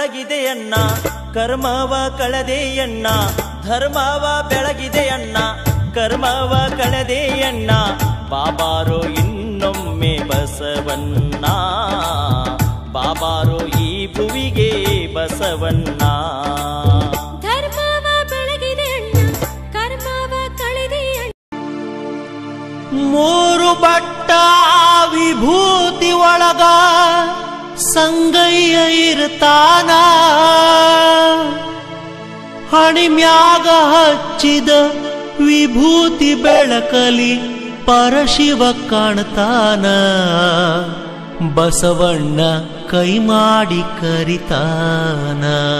ಬೆಳಗಿದೆಯಣ್ಣ ಕರ್ಮವ ಕಳೆದೆಯಣ್ಣ ಧರ್ಮವ ಬೆಳಗಿದೆಯಣ್ಣ ಕರ್ಮವ ಕಳೆದೆಯಣ್ಣ ಬಾಬಾರೋ ಇನ್ನೊಮ್ಮೆ ಬಸವಣ್ಣ ಬಾಬಾರೋ ಈ ಭುವಿಗೆ ಬಸವಣ್ಣ ಧರ್ಮವ ಬೆಳಗಿದೆ ಅಣ್ಣ ಕರ್ಮವ ಕಳೆದೆ ಅಣ್ಣ ಮೂರು ಬಟ್ಟ ವಿಭೂತಿ ಒಳಗ ಸಂಗಯ್ಯ ಇರ್ತಾನ ಹಣಿಮ್ಯಾಗ ಹಚ್ಚಿದ ವಿಭೂತಿ ಬೆಳಕಲಿ ಪರಶಿವ ಕಾಣ್ತಾನ ಬಸವಣ್ಣ ಕೈ ಮಾಡಿ ಕರಿತಾನ